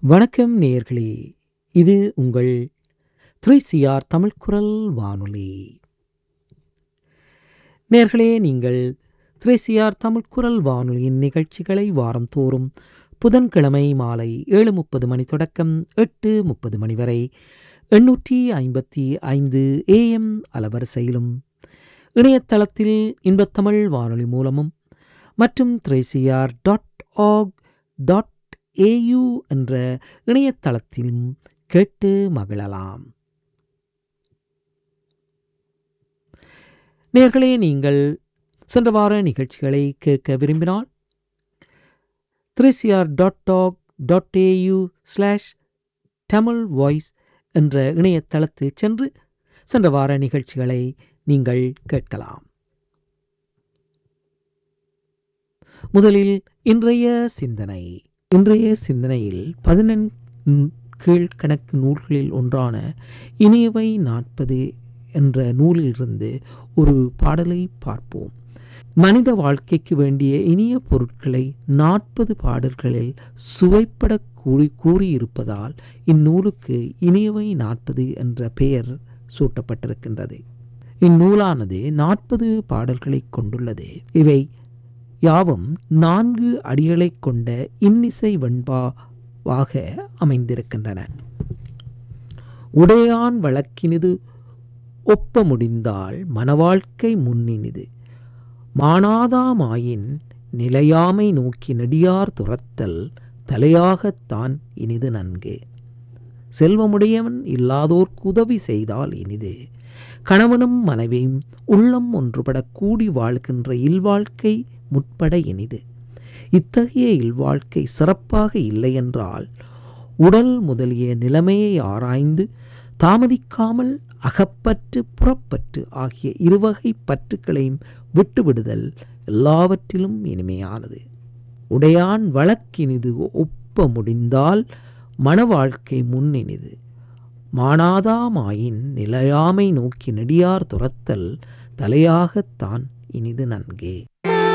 வணக்கம் நேயர்களே இது உங்கள் த்ரீ சிஆர் தமிழ் குரல் வானொலி நேயர்களே நீங்கள் த்ரீ சிஆர் தமிழ் குரல் வானொலியின் நிகழ்ச்சிகளை வாரம் தோறும் புதன்கிழமை மாலை ஏழு முப்பது மணி தொடக்கம் எட்டு முப்பது மணி வரை எண்ணூற்றி ஐம்பத்தி ஐந்து ஏஎம் அலவரிசையிலும் இணையதளத்தில் இன்பத்தமிழ் வானொலி மூலமும் மற்றும் three CR dot org dot AU என்ற இணையதளத்திலும் கேட்டு மகிழலாம் நேர்களே நீங்கள் சென்ற வார நிகழ்ச்சிகளை கேட்க விரும்பினால் three CR dot org dot AU slash Tamil voice என்ற இணையதளத்தில் சென்று சென்ற வார நிகழ்ச்சிகளை நீங்கள் கேட்கலாம் முதலில் இன்றைய சிந்தனை இன்றைய சிந்தனையில் பதினெண் கீழ்கணக்கு நூல்களில் ஒன்றான இனியவை நாற்பது என்ற நூலிலிருந்து ஒரு பாடலை பார்ப்போம் மனித வாழ்க்கைக்கு வேண்டிய இனிய பொருட்களை நாற்பது பாடல்களில் சுவைப்பட கூறி கூறியிருப்பதால் இந்நூலுக்கு இனியவை நாற்பது என்ற பெயர் சூட்டப்பட்டிருக்கின்றது இந்நூலானது நாற்பது பாடல்களை கொண்டுள்ளது இவை யாவும் நான்கு அடிகளை கொண்ட இன்னிசை வெண்பாவாக அமைந்திருக்கின்றன உடையான் வழக்கினிது ஒப்ப முடிந்தால் மனவாழ்க்கை முன்னினிது மானாதாமாயின் நிலையாமை நோக்கி நெடியார் துரத்தல் தலையாகத்தான் இனிது நன்கு செல்வமுடையவன் இல்லாதோர்க்கு உதவி செய்தால் இனிது கணவனும் மனைவியும் உள்ளம் ஒன்றுபட கூடி வாழ்கின்ற இல்வாழ்க்கை முற்பட இனிது இத்தகைய இல்வாழ்க்கை சிறப்பாக இல்லையென்றால் உடல் முதலிய நிலைமையை ஆராய்ந்து தாமதிக்காமல் அகப்பற்று புறப்பற்று ஆகிய இருவகை பற்றுக்களையும் விட்டுவிடுதல் எல்லாவற்றிலும் இனிமையானது உடையான் வழக்கினிது ஒப்ப முடிந்தால் மன வாழ்க்கை முன்னினிது மானாதாமாயின் நிலையாமை நோக்கி நெடியார் துரத்தல் தலையாகத்தான் இனிது நன்கே